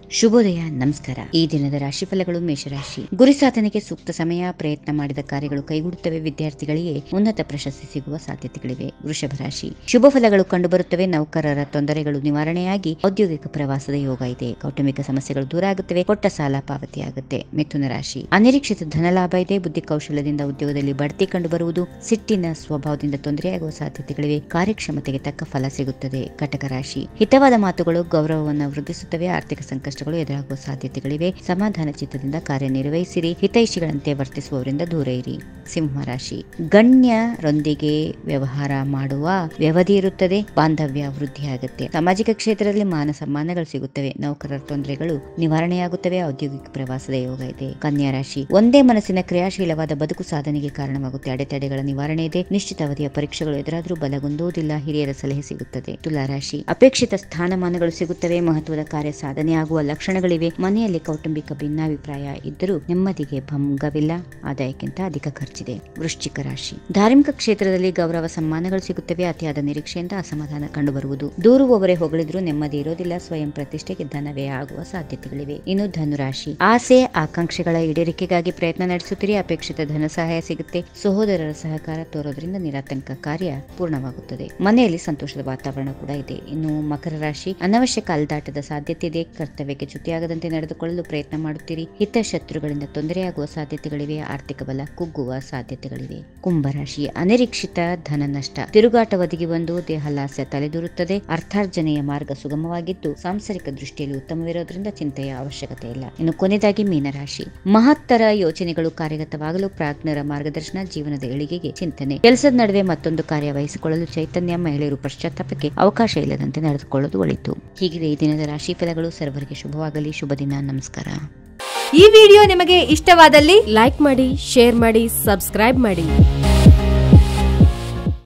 ಶುಭೋದಯ ನಮಸ್ಕಾರ ಈ ದಿನದ ರಾಶಿಫಲಗಳು ಮೇಷರಾಶಿ ಗುರಿ ಸಾಧನೆಗೆ ಸೂಕ್ತ ಸಮಯ ಪ್ರಯತ್ನ ಮಾಡಿದ ಕಾರ್ಯಗಳು ಕೈಗೂಡುತ್ತವೆ ವಿದ್ಯಾರ್ಥಿಗಳಿಗೆ ಉನ್ನತ ಪ್ರಶಸ್ತಿ ಸಿಗುವ ಸಾಧ್ಯತೆಗಳಿವೆ ವೃಷಭ ರಾಶಿ ಶುಭ ಫಲಗಳು ಕಂಡುಬರುತ್ತವೆ ನೌಕರರ ತೊಂದರೆಗಳು ನಿವಾರಣೆಯಾಗಿ ಔದ್ಯೋಗಿಕ ಪ್ರವಾಸದ ಯೋಗ ಇದೆ ಕೌಟುಂಬಿಕ ಸಮಸ್ಯೆಗಳು ದೂರ ಆಗುತ್ತವೆ ಕೊಟ್ಟ ಸಾಲ ಪಾವತಿಯಾಗುತ್ತೆ ಮಿಥುನ ರಾಶಿ ಅನಿರೀಕ್ಷಿತ ಧನಲಾಭ ಇದೆ ಬುದ್ಧಿ ಕೌಶಲ್ಯದಿಂದ ಉದ್ಯೋಗದಲ್ಲಿ ಬಡ್ತಿ ಕಂಡುಬರುವುದು ಸಿಟ್ಟಿನ ಸ್ವಭಾವದಿಂದ ತೊಂದರೆಯಾಗುವ ಸಾಧ್ಯತೆಗಳಿವೆ ಕಾರ್ಯಕ್ಷಮತೆಗೆ ತಕ್ಕ ಫಲ ಸಿಗುತ್ತದೆ ಕಟಕ ರಾಶಿ ಹಿತವಾದ ಮಾತುಗಳು ಗೌರವವನ್ನು ವೃದ್ಧಿಸುತ್ತವೆ ಆರ್ಥಿಕ ಸಂಕಷ್ಟಗಳು ಎದುರಾಗುವ ಸಾಧ್ಯತೆಗಳಿವೆ ಸಮಾಧಾನ ಚಿತ್ತದಿಂದ ಕಾರ್ಯನಿರ್ವಹಿಸಿರಿ ಹಿತೈಷಿಗಳಂತೆ ವರ್ತಿಸುವವರಿಂದ ದೂರ ಇರಿ ಸಿಂಹ ರಾಶಿ ಗಣ್ಯರೊಂದಿಗೆ ವ್ಯವಹಾರ ಮಾಡುವ ವ್ಯವಧಿ ಇರುತ್ತದೆ ಬಾಂಧವ್ಯ ವೃದ್ಧಿಯಾಗುತ್ತೆ ಸಾಮಾಜಿಕ ಕ್ಷೇತ್ರದಲ್ಲಿ ಮಾನ ಸಮ್ಮಾನಗಳು ಸಿಗುತ್ತವೆ ನೌಕರರ ತೊಂದರೆಗಳು ನಿವಾರಣೆಯಾಗುತ್ತವೆ ಔದ್ಯೋಗಿಕ ಪ್ರವಾಸದ ಯೋಗ ಇದೆ ಕನ್ಯಾ ರಾಶಿ ಒಂದೇ ಮನಸ್ಸಿನ ಕ್ರಿಯಾಶೀಲವಾದ ಬದುಕು ಸಾಧನೆಗೆ ಕಾರಣವಾಗುತ್ತೆ ಅಡೆತಡೆಗಳ ನಿವಾರಣೆ ಇದೆ ನಿಶ್ಚಿತ ಅವಧಿಯ ಪರೀಕ್ಷೆಗಳು ಎದುರಾದರೂ ಬಲಗೊಂದುವುದಿಲ್ಲ ಹಿರಿಯರ ಸಲಹೆ ಸಿಗುತ್ತದೆ ತುಲಾ ರಾಶಿ ಅಪೇಕ್ಷಿತ ಸ್ಥಾನಮಾನಗಳು ಸಿಗುತ್ತವೆ ಮಹತ್ವದ ಕಾರ್ಯ ಸಾಧನೆಯಾಗುವ ಲಕ್ಷಣಗಳಿವೆ ಮನೆಯಲ್ಲಿ ಕೌಟುಂಬಿಕ ಭಿನ್ನಾಭಿಪ್ರಾಯ ಇದ್ದರೂ ನೆಮ್ಮದಿಗೆ ಭಂಗವಿಲ್ಲ ಆದಾಯಕ್ಕಿಂತ ಅಧಿಕ ಖರ್ಚಿದೆ ವೃಶ್ಚಿಕ ರಾಶಿ ಧಾರ್ಮಿಕ ಕ್ಷೇತ್ರದಲ್ಲಿ ಗೌರವ ಸಮ್ಮಾನಗಳು ಸಿಗುತ್ತವೆ ಅತಿಯಾದ ನಿರೀಕ್ಷೆಯಿಂದ ಅಸಮಾಧಾನ ಕಂಡುಬರುವುದು ದೂರುವವರೇ ಹೊಗಳಿದ್ರೂ ನೆಮ್ಮದಿ ಇರೋದಿಲ್ಲ ಸ್ವಯಂ ಪ್ರತಿಷ್ಠೆಗೆ ಧನವೇ ಆಗುವ ಸಾಧ್ಯತೆಗಳಿವೆ ಇನ್ನು ಧನುರಾಶಿ ಆಸೆ ಆಕಾಂಕ್ಷೆಗಳ ಈಡೇರಿಕೆಗಾಗಿ ಪ್ರಯತ್ನ ನಡೆಸುತ್ತೀರಿ ಅಪೇಕ್ಷಿತ ಧನ ಸಹಾಯ ಸಿಗುತ್ತೆ ಸಹೋದರರ ಸಹಕಾರ ತೋರೋದ್ರಿಂದ ನಿರಾತಂಕ ಕಾರ್ಯ ಪೂರ್ಣವಾಗುತ್ತದೆ ಮನೆಯಲ್ಲಿ ಸಂತೋಷದ ವಾತಾವರಣ ಕೂಡ ಇದೆ ಇನ್ನು ಮಕರ ರಾಶಿ ಅನವಶ್ಯಕ ಅಲ್ದಾಟದ ಸಾಧ್ಯತೆ ಇದೆ ಕರ್ತವ್ಯಕ್ಕೆ ಚ್ಯುತಿಯಾಗದಂತೆ ನಡೆದುಕೊಳ್ಳಲು ಪ್ರಯತ್ನ ಮಾಡುತ್ತೀರಿ ಹಿತಶತ್ರುಗಳಿಂದ ತೊಂದರೆಯಾಗುವ ಸಾಧ್ಯತೆಗಳಿವೆ ಆರ್ಥಿಕ ಬಲ ಕುಗ್ಗುವ ಸಾಧ್ಯತೆಗಳಿವೆ ಕುಂಭರಾಶಿ ಅನಿರೀಕ್ಷಿತ ಧನ ನಷ್ಟ ತಿರುಗಾಟ ಒದಗಿ ಬಂದು ದೇಹಲಾಸ್ಯ ತಲೆದೂರುತ್ತದೆ ಅರ್ಥಾರ್ಜನೆಯ ಮಾರ್ಗ ಸುಗಮವಾಗಿದ್ದು ಸಾಂಸಾರಿಕ ದೃಷ್ಟಿಯಲ್ಲಿ ಉತ್ತಮವಿರೋದ್ರಿಂದ ಚಿಂತೆಯ ಅವಶ್ಯಕತೆ ಇಲ್ಲ ಇನ್ನು ಕೊನೆಯದಾಗಿ ಮೀನರಾಶಿ ಮಹತ್ತರ ಯೋಚನೆಗಳು ಕಾರ್ಯಗತವಾಗಲು ಪ್ರಾಜ್ಞರ ಮಾರ್ಗದರ್ಶನ ಜೀವನದ ಏಳಿಗೆಗೆ ಚಿಂತನೆ ಕೆಲಸದ ನಡುವೆ ಮತ್ತೊಂದು ಕಾರ್ಯ ವಹಿಸಿಕೊಳ್ಳಲು ಚೈತನ್ಯ ಮಹಿಳೆಯರು ಪಶ್ಚಾತ್ತಾಪಕ್ಕೆ ಅವಕಾಶ ಇಲ್ಲದಂತೆ ನಡೆದುಕೊಳ್ಳುವುದು ಒಳಿತು ಹೀಗಿದೆ ಈ ದಿನದ ರಾಶಿ ಫಲಗಳು ಸರ್ವರಿಗೆ ಶುಭವಾಗಲಿ ಶುಭ ದಿನ ನಮಸ್ಕಾರ ಈ ವಿಡಿಯೋ ನಿಮಗೆ ಇಷ್ಟವಾದಲ್ಲಿ ಲೈಕ್ ಮಾಡಿ ಶೇರ್ ಮಾಡಿ ಸಬ್ಸ್ಕ್ರೈಬ್ ಮಾಡಿ